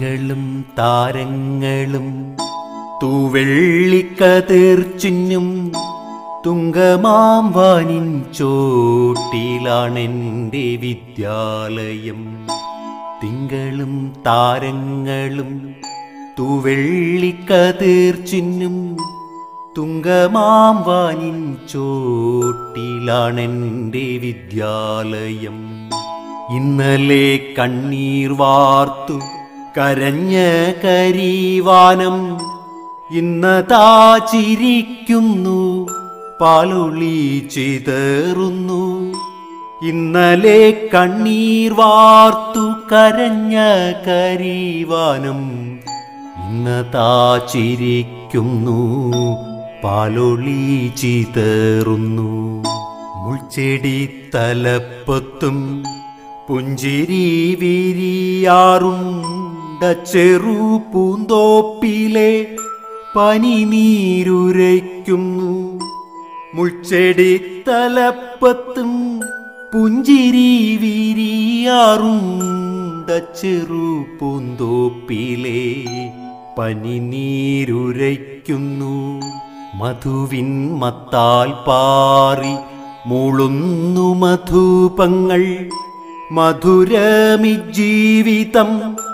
തിങ്കളും താരങ്ങളും തൂവെള്ളിക്കതിർ ചിന്നും തുങ്കമാം വാനിൻ ചോട്ടിലാണെൻ്റെ വിദ്യാലയം തിങ്കളും താരങ്ങളും തൂവെള്ളിക്കതിർ ചിന്നും തുങ്കമാം വാനിൻ ചോട്ടിലാണെൻ്റെ വിദ്യാലയം ഇന്നലെ കണ്ണീർ വാർത്തു കരഞ്ഞ കരീവാനം ഇന്നതാ ചിരിക്കുന്നു പാലൊളി ചിതറുന്നു ഇന്നലെ കണ്ണീർ വാർത്തു കരഞ്ഞ കരീവാനം ഇന്നതാ ചിരിക്കുന്നു പാലൊളി ചിതറുന്നു മുൾച്ചെടി തലപ്പത്തും പുഞ്ചിരി വിരിയാറുണ്ട ചെറു പൂന്തോപ്പിലെ പനി നീരുരയ്ക്കുന്നു മുൾച്ചെടി തലപ്പത്തും പുഞ്ചിരി വിരിയാറുണ്ട ചെറു പൂന്തോപ്പിലെ പനി നീരുരയ്ക്കുന്നു മധുവിൻ മത്താൽ പാറി മൂളുന്നു മധുപങ്ങൾ മധുരമി ജീവിതം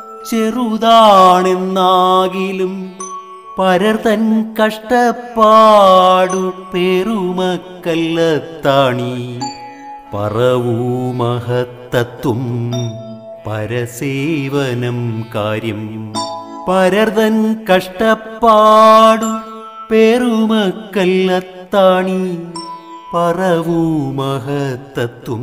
ചെറുതാണെന്നാകിലും പരർതൻ കഷ്ടപ്പാടു പെരുമക്കല്ലത്താണി പറവൂ മഹത്തത്വം പരസേവനം കാര്യം പരർതൻ കഷ്ടപ്പാടു പെരുമക്കല്ലത്താണി പറവൂ മഹത്തത്വം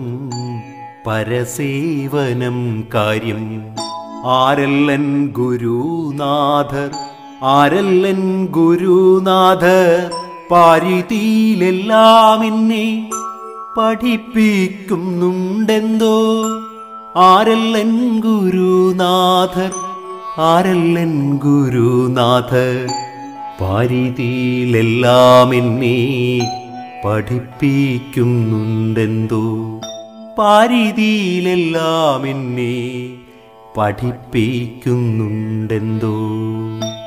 പരസേവനം കാര്യം ആരല്ലൻ ഗുരുനാഥർ ആരല്ലൻ ഗുരുനാഥർ പാരിതിയിലെല്ലാം എന്നെ പഠിപ്പിക്കുന്നുണ്ടെന്തോ ആരല്ലൻ ഗുരുനാഥർ ആരല്ലൻ ഗുരുനാഥർ പാരിതിയിലെല്ലാം എന്നെ പഠിപ്പിക്കുന്നുണ്ടെന്തോ പാരിതിയിലെല്ലാം എന്നെ പഠിപ്പിക്കുന്നുണ്ടെന്തോ